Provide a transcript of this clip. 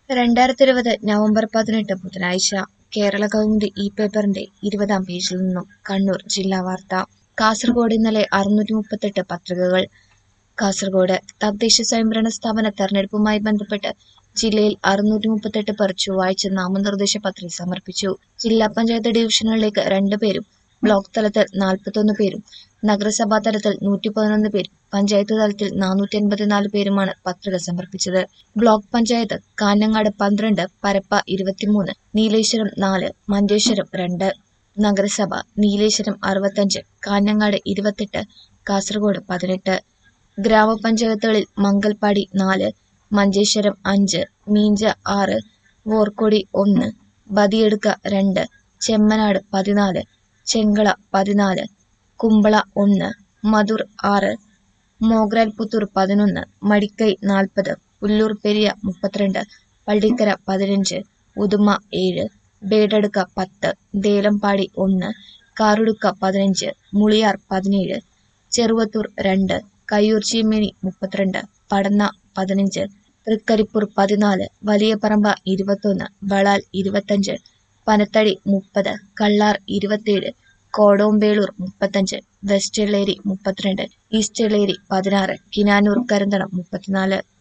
രണ്ടായിരത്തി ഇരുപത് നവംബർ പതിനെട്ട് ബുധനാഴ്ച കേരള കൗമുദി ഈ പേപ്പറിന്റെ ഇരുപതാം പേജിൽ നിന്നും കണ്ണൂർ ജില്ലാ വാർത്ത കാസർഗോഡ് ഇന്നലെ അറുന്നൂറ്റി മുപ്പത്തെട്ട് പത്രികകൾ കാസർഗോഡ് തദ്ദേശ സ്വയംഭരണ സ്ഥാപന തെരഞ്ഞെടുപ്പുമായി ബന്ധപ്പെട്ട് ജില്ലയിൽ അറുന്നൂറ്റി മുപ്പത്തെട്ട് പേർ ചൊവ്വാഴ്ച നാമനിർദ്ദേശ പത്രിക സമർപ്പിച്ചു ജില്ലാ പഞ്ചായത്ത് ഡിവിഷനുകളിലേക്ക് രണ്ട് പേരും ബ്ലോക്ക് തലത്തിൽ നാൽപ്പത്തൊന്ന് പേരും നഗരസഭാ തലത്തിൽ നൂറ്റി പതിനൊന്ന് പേരും പഞ്ചായത്ത് തലത്തിൽ നാനൂറ്റി എൺപത്തിനാല് പേരുമാണ് പത്രിക സമർപ്പിച്ചത് ബ്ലോക്ക് പഞ്ചായത്ത് കാഞ്ഞങ്ങാട് പന്ത്രണ്ട് പരപ്പ ഇരുപത്തിമൂന്ന് നീലേശ്വരം നാല് മഞ്ചേശ്വരം രണ്ട് നഗരസഭ നീലേശ്വരം അറുപത്തഞ്ച് കാഞ്ഞങ്ങാട് ഇരുപത്തെട്ട് കാസർഗോഡ് പതിനെട്ട് ഗ്രാമപഞ്ചായത്തുകളിൽ മംഗൽപാടി നാല് മഞ്ചേശ്വരം അഞ്ച് മീഞ്ച ആറ് വോർക്കൊടി ഒന്ന് ബദിയെടുക്ക രണ്ട് ചെമ്മനാട് പതിനാല് ചെങ്കള പതിനാല് കുമ്പള ഒന്ന് മധുർ ആറ് മോഗ്രാൽ പുത്തൂർ പതിനൊന്ന് മടിക്കൈ നാൽപ്പത് പുല്ലൂർ പെരിയ മുപ്പത്തിരണ്ട് പള്ളിക്കര പതിനഞ്ച് ഉദുമ ഏഴ് ബേഡടുക്ക പത്ത് ദേലമ്പാടി ഒന്ന് കാറുടുക്ക പതിനഞ്ച് മുളിയാർ പതിനേഴ് ചെറുവത്തൂർ രണ്ട് കയ്യൂർ ചീമേനി മുപ്പത്തിരണ്ട് പടന്ന പതിനഞ്ച് തൃക്കരിപ്പൂർ പതിനാല് വലിയ പറമ്പ ഇരുപത്തൊന്ന് വളാൽ ഇരുപത്തഞ്ച് പനത്തടി മുപ്പത് കള്ളാർ ഇരുപത്തിയേഴ് കോടോമ്പേളൂർ മുപ്പത്തഞ്ച് വെസ്റ്റ് എള്ളേരി മുപ്പത്തിരണ്ട് ഈസ്റ്റ് എള്ളേരി പതിനാറ് കിനാനൂർ കരന്തണം മുപ്പത്തിനാല്